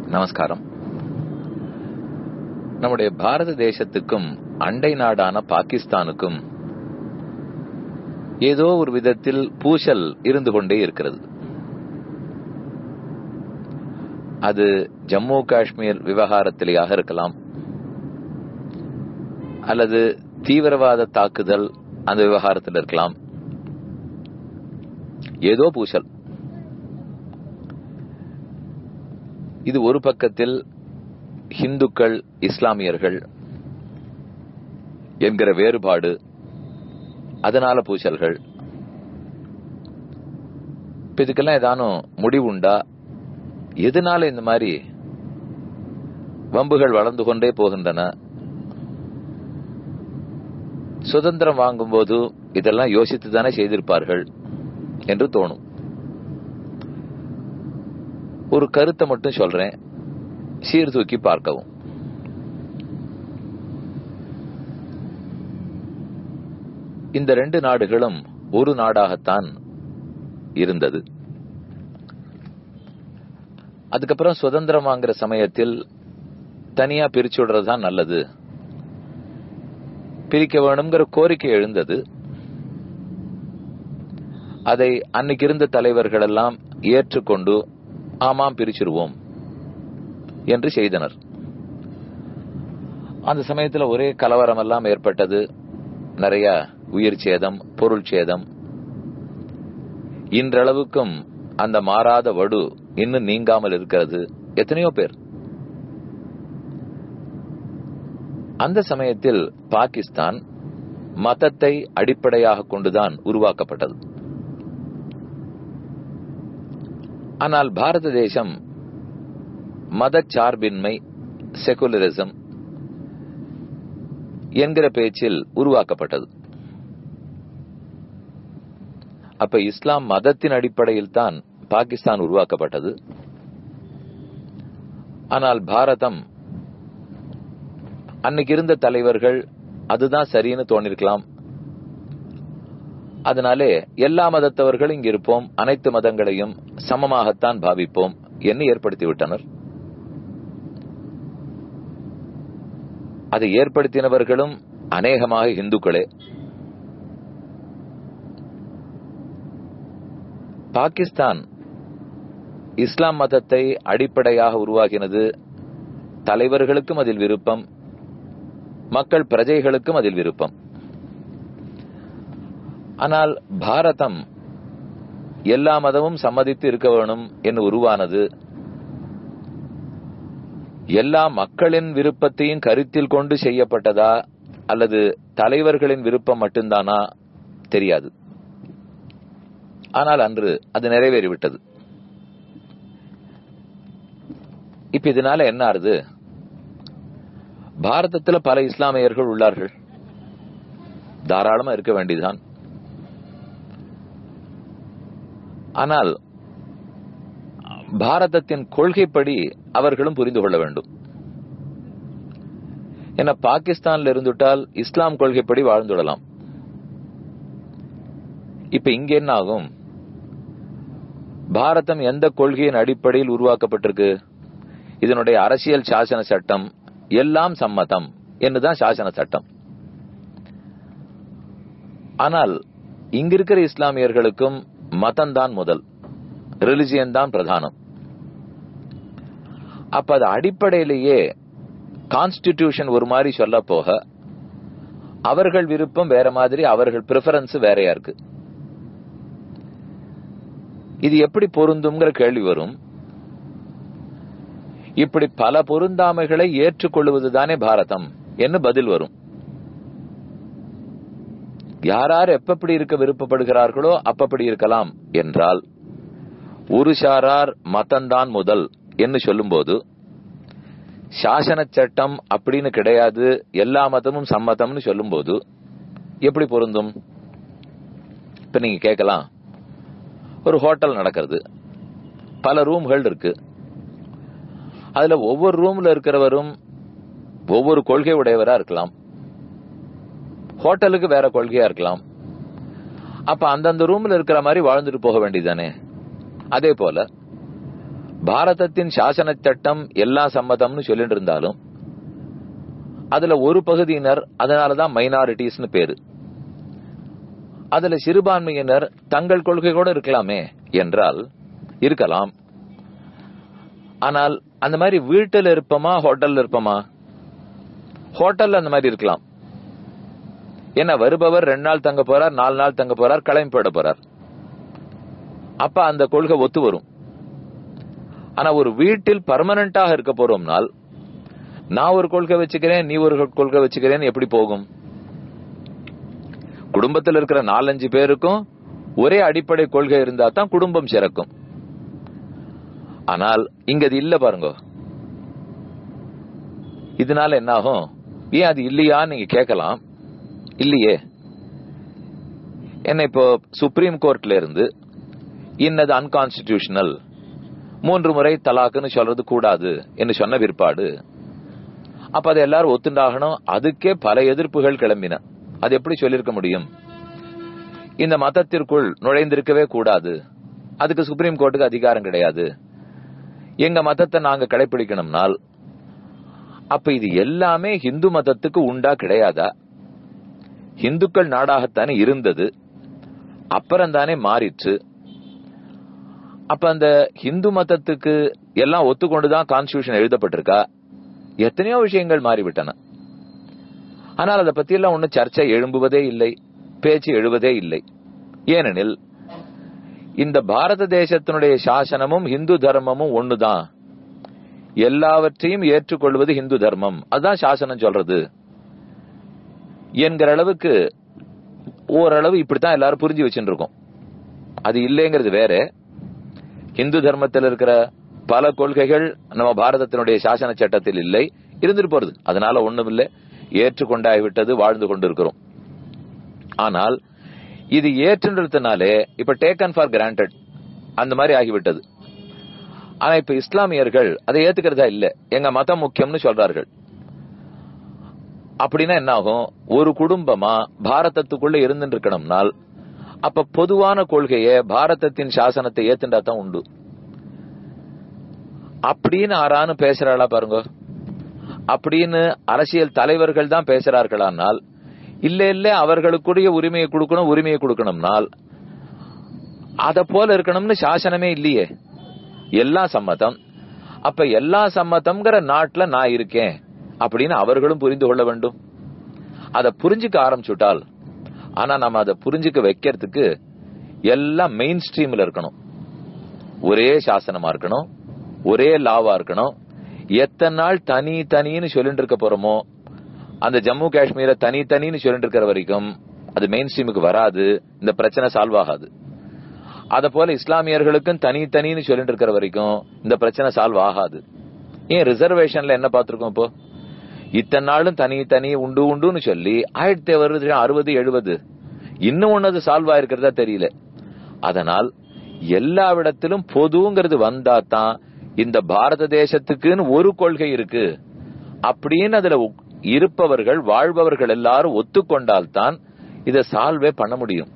நமஸ்காரம் நம்முடைய பாரத தேசத்துக்கும் அண்டை நாடான பாகிஸ்தானுக்கும் ஏதோ ஒரு விதத்தில் பூசல் இருந்து கொண்டே இருக்கிறது அது ஜம்மு காஷ்மீர் விவகாரத்திலேயாக இருக்கலாம் அல்லது தீவிரவாத தாக்குதல் அந்த விவகாரத்தில் இருக்கலாம் ஏதோ பூசல் இது ஒரு பக்கத்தில் ஹிந்துக்கள் இஸ்லாமியர்கள் என்கிற வேறுபாடு அதனால பூசல்கள் இப்ப இதுக்கெல்லாம் ஏதானும் முடிவுண்டா எதனால இந்த மாதிரி வம்புகள் வளர்ந்து கொண்டே போகின்றன சுதந்திரம் வாங்கும்போது இதெல்லாம் யோசித்து தானே செய்திருப்பார்கள் என்று தோணும் ஒரு கருத்தை மட்டும் சொல்றேன் சீர்தூக்கி பார்க்கவும் இந்த ரெண்டு நாடுகளும் ஒரு நாடாகத்தான் இருந்தது அதுக்கப்புறம் சுதந்திரம் வாங்குற சமயத்தில் தனியா பிரிச்சு விடுறதுதான் நல்லது பிரிக்க வேணுங்கிற கோரிக்கை எழுந்தது அதை அன்னைக்கு இருந்த தலைவர்கள் எல்லாம் ஏற்றுக்கொண்டு ஆமாம் பிரிச்சிருவோம் என்று செய்தனர் அந்த சமயத்துல ஒரே கலவரம் எல்லாம் ஏற்பட்டது நிறைய உயிர் சேதம் பொருள் சேதம் இன்றளவுக்கும் அந்த மாறாத வடு இன்னும் நீங்காமல் இருக்கிறது எத்தனையோ பேர் அந்த சமயத்தில் பாகிஸ்தான் மதத்தை அடிப்படையாக கொண்டுதான் உருவாக்கப்பட்டது ஆனால் பாரத தேசம் மதச்சார்பின்மை செகுலரிசம் என்கிற பேச்சில் உருவாக்கப்பட்டது அப்ப இஸ்லாம் மதத்தின் அடிப்படையில் தான் பாகிஸ்தான் உருவாக்கப்பட்டது ஆனால் பாரதம் அன்னைக்கு இருந்த தலைவர்கள் அதுதான் சரின்னு தோணிருக்கலாம் அதனாலே எல்லா மதத்தவர்களும் இங்க இருப்போம் அனைத்து மதங்களையும் சமமாகத்தான் பாவிப்போம் என்று ஏற்படுத்தி விட்டனர் அதை ஏற்படுத்தினவர்களும் அநேகமாக இந்துக்களே பாகிஸ்தான் இஸ்லாம் மதத்தை அடிப்படையாக உருவாகினது தலைவர்களுக்கும் அதில் விருப்பம் மக்கள் பிரஜைகளுக்கும் அதில் விருப்பம் ஆனால் பாரதம் எல்லா மதமும் சம்மதித்து இருக்க வேணும் என்று உருவானது எல்லா மக்களின் விருப்பத்தையும் கருத்தில் கொண்டு செய்யப்பட்டதா அல்லது தலைவர்களின் விருப்பம் மட்டும்தானா தெரியாது ஆனால் அன்று அது நிறைவேறிவிட்டது இப்ப இதனால என்ன ஆறுது பாரதத்துல பல இஸ்லாமியர்கள் உள்ளார்கள் தாராளமா இருக்க வேண்டியதுதான் ஆனால் பாரதத்தின் கொள்கைப்படி அவர்களும் புரிந்து கொள்ள வேண்டும் என பாகிஸ்தான்ல இருந்துட்டால் இஸ்லாம் கொள்கைப்படி வாழ்ந்துடலாம் இப்ப இங்க என்ன ஆகும் பாரதம் எந்த கொள்கையின் அடிப்படையில் உருவாக்கப்பட்டிருக்கு இதனுடைய அரசியல் சாசன சட்டம் எல்லாம் சம்மதம் என்னுதான் சாசன சட்டம் ஆனால் இங்க இருக்கிற இஸ்லாமியர்களுக்கும் மதம் தான் முதல் ரிலிஜியன் தான் பிரதானம் அப்ப அது அடிப்படையிலேயே கான்ஸ்டிடியூஷன் ஒரு மாதிரி சொல்ல போக அவர்கள் விருப்பம் வேற மாதிரி அவர்கள் பிரிஃபரன்ஸ் வேறையா இருக்கு இது எப்படி பொருந்தும்ங்கிற கேள்வி வரும் இப்படி பல பொருந்தாமைகளை ஏற்றுக்கொள்வதுதானே பாரதம் என்று பதில் வரும் யாரார் எப்பப்படி இருக்க விருப்பப்படுகிறார்களோ அப்பப்படி இருக்கலாம் என்றால் ஒரு சாரார் மதம்தான் முதல் என்று சொல்லும்போது சாசன சட்டம் அப்படின்னு கிடையாது எல்லா மதமும் சம்மதம்னு சொல்லும்போது எப்படி பொருந்தும் இப்ப நீங்க கேட்கலாம் ஒரு ஹோட்டல் நடக்கிறது பல ரூம்கள் இருக்கு அதுல ஒவ்வொரு ரூம்ல இருக்கிறவரும் ஒவ்வொரு கொள்கை உடையவரா இருக்கலாம் ஹோட்டலுக்கு வேற கொள்கையா இருக்கலாம் அப்ப அந்தந்த ரூம்ல இருக்கிற மாதிரி வாழ்ந்துட்டு போக வேண்டியதானே அதே போல பாரதத்தின் சாசன சட்டம் எல்லா சம்மதம்னு சொல்லிட்டு இருந்தாலும் அதுல ஒரு பகுதியினர் அதனாலதான் மைனாரிட்டிஸ்னு பேரு அதுல சிறுபான்மையினர் தங்கள் கொள்கை கூட இருக்கலாமே என்றால் இருக்கலாம் ஆனால் அந்த மாதிரி வீட்டில் இருப்போமா ஹோட்டல்ல இருப்போமா ஹோட்டல்ல அந்த மாதிரி இருக்கலாம் ஏன்னா வருபவர் ரெண்டு நாள் தங்க போறார் நாலு நாள் தங்க போறார் கிளம்பி போயிட போறார் அப்ப அந்த கொள்கை ஒத்து வரும் ஆனா ஒரு வீட்டில் பர்மனண்டாக இருக்க போறோம்னால் நான் ஒரு கொள்கை வச்சுக்கிறேன் நீ ஒரு கொள்கை வச்சுக்கிறேன் எப்படி போகும் குடும்பத்தில் இருக்கிற நாலஞ்சு பேருக்கும் ஒரே அடிப்படை கொள்கை இருந்தா தான் குடும்பம் சிறக்கும் ஆனால் இங்க அது இல்ல பாருங்க இதனால என்ன ஆகும் ஏன் அது இல்லையான்னு நீங்க கேட்கலாம் இல்லையே என்ன இப்போ சுப்ரீம் கோர்ட்ல இருந்து இன்னது அன்கான்ஸ்டிடியூஷனல் மூன்று முறை தலாக்குன்னு சொல்றது கூடாது என்று சொன்ன பிற்பாடு அப்ப அதை எல்லாரும் ஒத்துண்டாகணும் அதுக்கே பல எதிர்ப்புகள் கிளம்பின அது எப்படி சொல்லிருக்க முடியும் இந்த மதத்திற்குள் நுழைந்திருக்கவே கூடாது அதுக்கு சுப்ரீம் கோர்ட்டுக்கு அதிகாரம் கிடையாது எங்க மதத்தை நாங்க கடைபிடிக்கணும்னால் அப்ப இது எல்லாமே இந்து மதத்துக்கு உண்டா கிடையாதா இந்துக்கள் நாடாகத்தானே இருந்தது அப்புறம் தானே மாறிற்று அப்ப அந்த இந்து மதத்துக்கு எல்லாம் ஒத்துக்கொண்டுதான் கான்ஸ்டியூஷன் எழுதப்பட்டிருக்கா எத்தனையோ விஷயங்கள் மாறிவிட்டன ஆனால் அதை பத்தி எல்லாம் ஒன்னும் சர்ச்சை எழும்புவதே இல்லை பேச்சு எழுவதே இல்லை ஏனெனில் இந்த பாரத தேசத்தினுடைய சாசனமும் இந்து தர்மமும் ஒண்ணுதான் எல்லாவற்றையும் ஏற்றுக்கொள்வது இந்து தர்மம் அதுதான் சாசனம் சொல்றது என்கிற அளவுக்கு ஓரளவு இப்படித்தான் எல்லாரும் புரிஞ்சு வச்சுட்டு இருக்கோம் அது இல்லைங்கிறது வேற இந்து தர்மத்தில் இருக்கிற பல கொள்கைகள் நம்ம பாரதத்தினுடைய சாசன சட்டத்தில் இல்லை இருந்துட்டு போறது அதனால ஒண்ணும் இல்லை ஏற்றுக்கொண்டாகிவிட்டது வாழ்ந்து கொண்டிருக்கிறோம் ஆனால் இது ஏற்றுன்றதுனாலே இப்ப டேக்கன் ஃபார் கிராண்டட் அந்த மாதிரி ஆகிவிட்டது ஆனா இப்ப இஸ்லாமியர்கள் அதை ஏத்துக்கிறதா இல்ல எங்க மதம் முக்கியம்னு சொல்றார்கள் அப்படின்னா என்ன ஆகும் ஒரு குடும்பமா பாரதத்துக்குள்ள இருந்துட்டு இருக்கணும்னால் அப்ப பொதுவான கொள்கைய பாரதத்தின் சாசனத்தை ஏத்துண்டா தான் உண்டு அப்படின்னு ஆறான்னு பேசுறாளா பாருங்க அப்படின்னு அரசியல் தலைவர்கள் தான் பேசுறார்களானால் இல்ல இல்ல அவர்களுக்குரிய உரிமையை கொடுக்கணும் உரிமையை கொடுக்கணும்னால் அத போல இருக்கணும்னு சாசனமே இல்லையே எல்லா சம்மதம் அப்ப எல்லா சம்மதம்ங்கிற நாட்டுல நான் இருக்கேன் அப்படின்னு அவர்களும் புரிந்து கொள்ள வேண்டும் அதை புரிஞ்சுக்க ஆரம்பிச்சுட்டால் ஆனா நம்ம அதை புரிஞ்சுக்க வைக்கிறதுக்கு எல்லாம் மெயின் ஸ்ட்ரீம்ல இருக்கணும் ஒரே சாசனமா இருக்கணும் ஒரே லாவா இருக்கணும் எத்தனை நாள் தனி தனின்னு சொல்லிட்டு இருக்க போறோமோ அந்த ஜம்மு காஷ்மீரை தனி தனின்னு சொல்லிட்டு இருக்கிற வரைக்கும் அது மெயின் ஸ்ட்ரீமுக்கு வராது இந்த பிரச்சனை சால்வ் ஆகாது அத போல இஸ்லாமியர்களுக்கும் தனி தனின்னு சொல்லிட்டு இருக்கிற வரைக்கும் இந்த பிரச்சனை சால்வ் ஆகாது ஏன் ரிசர்வேஷன்ல என்ன பார்த்திருக்கோம் இப்போ இத்தனை நாளும் தனி தனி உண்டு உண்டுன்னு சொல்லி ஆயிரத்தி வருது அறுபது எழுபது இன்னும் ஒன்னது சால்வ் ஆயிருக்கிறதா தெரியல அதனால் எல்லா இடத்திலும் பொதுங்கிறது வந்தா தான் இந்த பாரத தேசத்துக்குன்னு ஒரு கொள்கை இருக்கு அப்படின்னு அதுல இருப்பவர்கள் வாழ்பவர்கள் எல்லாரும் ஒத்துக்கொண்டால்தான் இதை சால்வே பண்ண முடியும்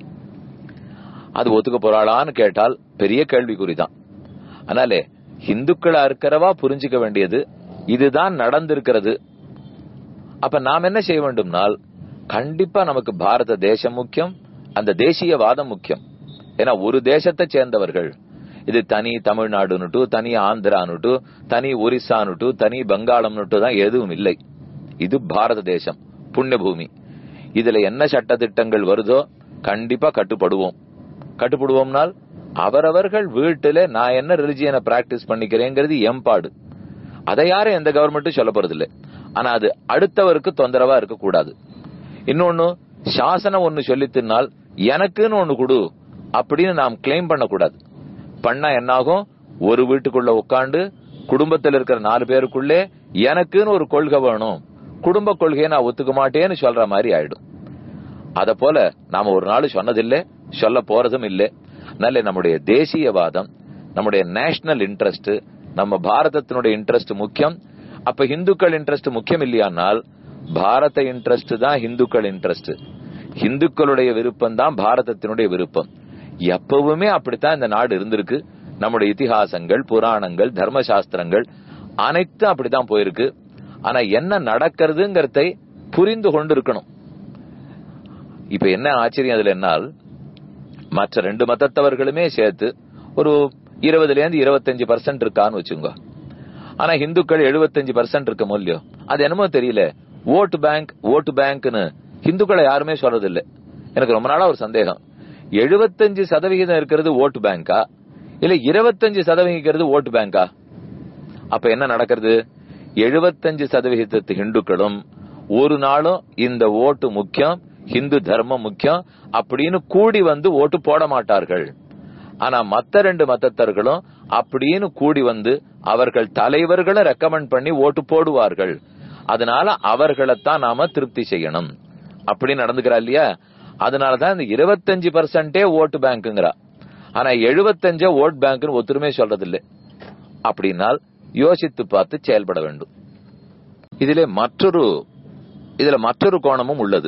அது ஒத்துக்க போறாளான்னு கேட்டால் பெரிய கேள்விக்குறிதான் அதனாலே இந்துக்களா இருக்கிறவா புரிஞ்சுக்க வேண்டியது இதுதான் நடந்திருக்கிறது அப்ப நாம் என்ன செய்ய வேண்டும்னால் கண்டிப்பா நமக்கு பாரத தேசம் முக்கியம் அந்த தேசியவாதம் முக்கியம் ஏன்னா ஒரு தேசத்தை சேர்ந்தவர்கள் இது தனி தமிழ்நாடுன்னுட்டு தனி ஆந்திரானுட்டு தனி ஒரிசானுட்டு தனி பங்காளம்னுட்டு தான் எதுவும் இல்லை இது பாரத தேசம் புண்ணிய பூமி இதுல என்ன சட்ட திட்டங்கள் வருதோ கண்டிப்பா கட்டுப்படுவோம் கட்டுப்படுவோம்னால் அவரவர்கள் வீட்டுல நான் என்ன ரிலிஜியனை பிராக்டிஸ் பண்ணிக்கிறேங்கிறது எம்பாடு அதை யாரும் எந்த கவர்மெண்ட்டும் சொல்ல போறது இல்லை ஆனா அது அடுத்தவருக்கு தொந்தரவா இருக்க கூடாது இன்னொன்னு சாசனம் ஒன்னு சொல்லித்தினால் எனக்குன்னு ஒண்ணு கொடு அப்படின்னு நாம் கிளைம் பண்ணக்கூடாது பண்ணா என்னாகும் ஒரு வீட்டுக்குள்ள உட்காந்து குடும்பத்தில் இருக்கிற நாலு பேருக்குள்ளே எனக்குன்னு ஒரு கொள்கை வேணும் குடும்ப கொள்கையை நான் ஒத்துக்க மாட்டேன்னு சொல்ற மாதிரி ஆயிடும் அத போல நாம ஒரு நாள் சொன்னதில்லை சொல்ல போறதும் இல்லை அதனால நம்முடைய தேசியவாதம் நம்முடைய நேஷனல் இன்ட்ரெஸ்ட் நம்ம பாரதத்தினுடைய இன்ட்ரெஸ்ட் முக்கியம் அப்ப இந்துக்கள் இன்ட்ரெஸ்ட் முக்கியம் இல்லையானால் பாரத இன்ட்ரெஸ்ட் தான் இந்துக்கள் இன்ட்ரெஸ்ட் இந்துக்களுடைய விருப்பம் தான் பாரதத்தினுடைய விருப்பம் எப்பவுமே அப்படித்தான் இந்த நாடு இருந்திருக்கு நம்முடைய இதிகாசங்கள் புராணங்கள் தர்மசாஸ்திரங்கள் அனைத்தும் அப்படித்தான் போயிருக்கு ஆனா என்ன நடக்கிறதுங்கிறதை புரிந்து கொண்டு இருக்கணும் இப்ப என்ன ஆச்சரியம் அதுல என்னால் மற்ற ரெண்டு மதத்தவர்களுமே சேர்த்து ஒரு இருபதுல இருந்து இருபத்தஞ்சு பர்சன்ட் இருக்கான்னு வச்சுங்க ஆனா இந்துக்கள் எழுபத்தஞ்சு பர்சன்ட் இருக்க மூலியம் அது என்னமோ தெரியல ஓட்டு பேங்க் ஓட்டு பேங்க்னு இந்துக்களை யாருமே சொல்றது இல்ல எனக்கு ரொம்ப நாளா ஒரு சந்தேகம் எழுபத்தஞ்சு சதவிகிதம் இருக்கிறது ஓட்டு பேங்கா இல்ல இருபத்தஞ்சு சதவிகிதம் இருக்கிறது ஓட்டு பேங்கா அப்ப என்ன நடக்கிறது எழுபத்தஞ்சு சதவிகிதத்து இந்துக்களும் ஒரு நாளும் இந்த ஓட்டு முக்கியம் ஹிந்து தர்மம் முக்கியம் அப்படின்னு கூடி வந்து ஓட்டு போட மாட்டார்கள் ஆனா மத்த ரெண்டு மதத்தர்களும் அப்படின்னு கூடி வந்து அவர்கள் தலைவர்களை ரெக்கமெண்ட் பண்ணி ஓட்டு போடுவார்கள் அதனால அவர்களைத்தான் நாம திருப்தி செய்யணும் அப்படி நடந்துக்கிறா இல்லையா அதனாலதான் இந்த இருபத்தஞ்சு பர்சன்டே ஓட்டு பேங்க்குங்கிறா ஆனா எழுபத்தஞ்ச ஓட் பேங்க்னு ஒத்துருமே சொல்றது இல்லை அப்படின்னால் யோசித்து பார்த்து செயல்பட வேண்டும் இதிலே மற்றொரு இதுல மற்றொரு கோணமும் உள்ளது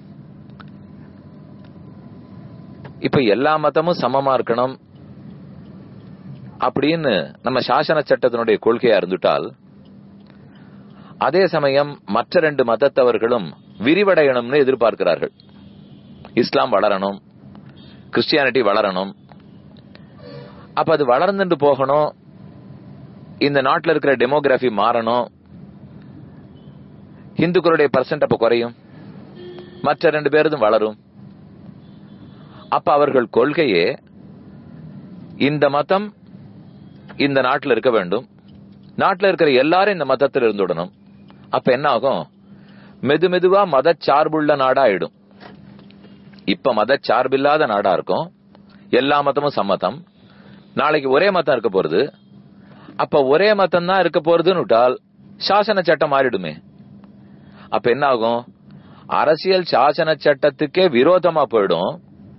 இப்ப எல்லா மதமும் சமமா இருக்கணும் அப்படின்னு நம்ம சாசன சட்டத்தினுடைய கொள்கையா இருந்துட்டால் அதே சமயம் மற்ற ரெண்டு மதத்தவர்களும் விரிவடையணும்னு எதிர்பார்க்கிறார்கள் இஸ்லாம் வளரணும் கிறிஸ்டியானிட்டி வளரணும் அப்ப அது வளர்ந்துட்டு போகணும் இந்த நாட்டில் இருக்கிற டெமோகிராஃபி மாறணும் இந்துக்களுடைய பர்சன்ட் அப்ப குறையும் மற்ற ரெண்டு பேரும் வளரும் அப்ப அவர்கள் கொள்கையே இந்த மதம் இந்த நாட்டில் இருக்க வேண்டும் நாட்டில் இருக்கிற எல்லாரும் இந்த மதத்தில் இருந்துடணும் அப்ப என்ன ஆகும் மெது மெதுவா மத சார்புள்ள நாடா ஆயிடும் இப்ப மத சார்பில்லாத நாடா இருக்கும் எல்லா மதமும் சம்மதம் நாளைக்கு ஒரே மதம் இருக்க போறது அப்ப ஒரே மதம் தான் இருக்க போறதுன்னு விட்டால் சாசன சட்டம் மாறிடுமே அப்ப என்ன ஆகும் அரசியல் சாசன சட்டத்துக்கே விரோதமா போயிடும்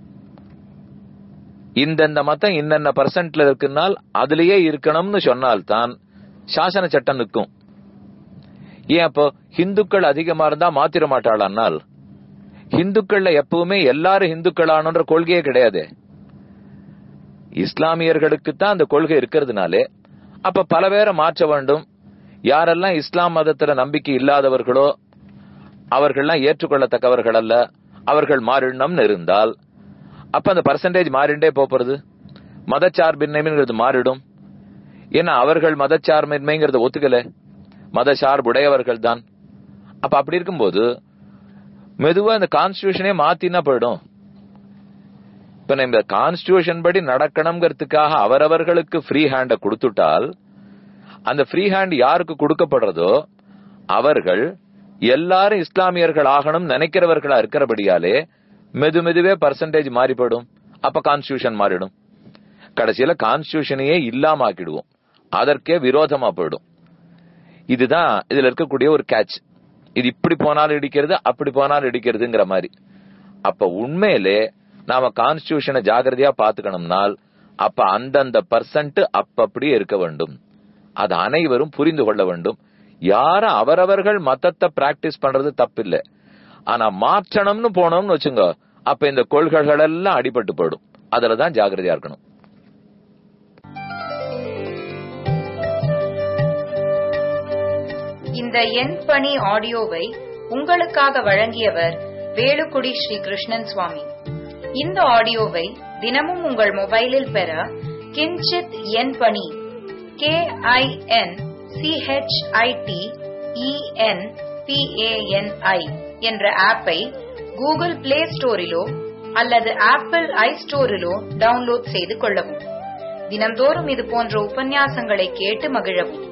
இந்தந்த மதம் இன்னென்ன பர்சன்ட்ல இருக்குனால் அதுலயே இருக்கணும்னு சொன்னால்தான் சாசன சட்டம் நிற்கும் ஏன் அப்போ ஹிந்துக்கள் அதிகமா இருந்தா மாத்திர மாட்டாளானால் ஹிந்துக்கள்ல எப்பவுமே எல்லாரும் ஹிந்துக்களானன்ற கொள்கையே கிடையாது இஸ்லாமியர்களுக்கு தான் அந்த கொள்கை இருக்கிறதுனாலே அப்ப பல பேரை மாற்ற வேண்டும் யாரெல்லாம் இஸ்லாம் மதத்துல நம்பிக்கை இல்லாதவர்களோ அவர்கள்லாம் ஏற்றுக்கொள்ளத்தக்கவர்கள் அல்ல அவர்கள் மாறிடணும்னு இருந்தால் அப்ப அந்த பர்சன்டேஜ் மாறிண்டே போறது மதச்சார்பின்மைங்கிறது மாறிடும் ஏன்னா அவர்கள் மதச்சார்பின்மைங்கிறத ஒத்துக்கல மத சார்புடையவர்கள் தான் அப்ப அப்படி இருக்கும்போது மெதுவா இந்த கான்ஸ்டியூஷனே மாத்தினா போயிடும் இப்ப இந்த கான்ஸ்டியூஷன் படி நடக்கணுங்கிறதுக்காக அவரவர்களுக்கு ஃப்ரீ ஹேண்ட கொடுத்துட்டால் அந்த ஃப்ரீ ஹேண்ட் யாருக்கு கொடுக்கப்படுறதோ அவர்கள் எல்லாரும் இஸ்லாமியர்கள் ஆகணும் நினைக்கிறவர்களா இருக்கிறபடியாலே மெது மெதுவே பர்சன்டேஜ் மாறி போயிடும் அப்ப கான்ஸ்டியூஷன் மாறிடும் கடைசியில கான்ஸ்டியூஷனையே இல்லாம ஆக்கிடுவோம் அதற்கே விரோதமா போயிடும் இதுதான் இதுல இருக்கக்கூடிய ஒரு கேட்ச் இது இப்படி போனாலும் இடிக்கிறது அப்படி போனாலும் இடிக்கிறதுங்கிற மாதிரி அப்ப உண்மையிலே நாம கான்ஸ்டியூஷனை ஜாகிரதையா பாத்துக்கணும்னால் அப்ப அந்தந்த பர்சன்ட் அப்ப அப்படியே இருக்க வேண்டும் அது அனைவரும் புரிந்து கொள்ள வேண்டும் யாரும் அவரவர்கள் மதத்தை பிராக்டிஸ் பண்றது தப்பில்லை ஆனா மாற்றணும்னு போனோம்னு வச்சுங்க அப்ப இந்த கொள்கைகள் எல்லாம் அடிபட்டு போயிடும் அதுலதான் ஜாகிரதையா இருக்கணும் இந்த எண் பணி ஆடியோவை உங்களுக்காக வழங்கியவர் வேலுக்குடி ஸ்ரீ கிருஷ்ணன் சுவாமி இந்த ஆடியோவை தினமும் உங்கள் மொபைலில் பெற கிஞ்சித் எண் பணி கே ஐ என் சிஹெச்ஐடி இஎன் பிஏஎன்ஐ என்ற ஆப்பை கூகுள் பிளே ஸ்டோரிலோ அல்லது ஆப்பிள் ஐ ஸ்டோரிலோ டவுன்லோட் செய்து கொள்ளவும் தினம்தோறும் இது போன்ற உபன்யாசங்களை கேட்டு மகிழவும்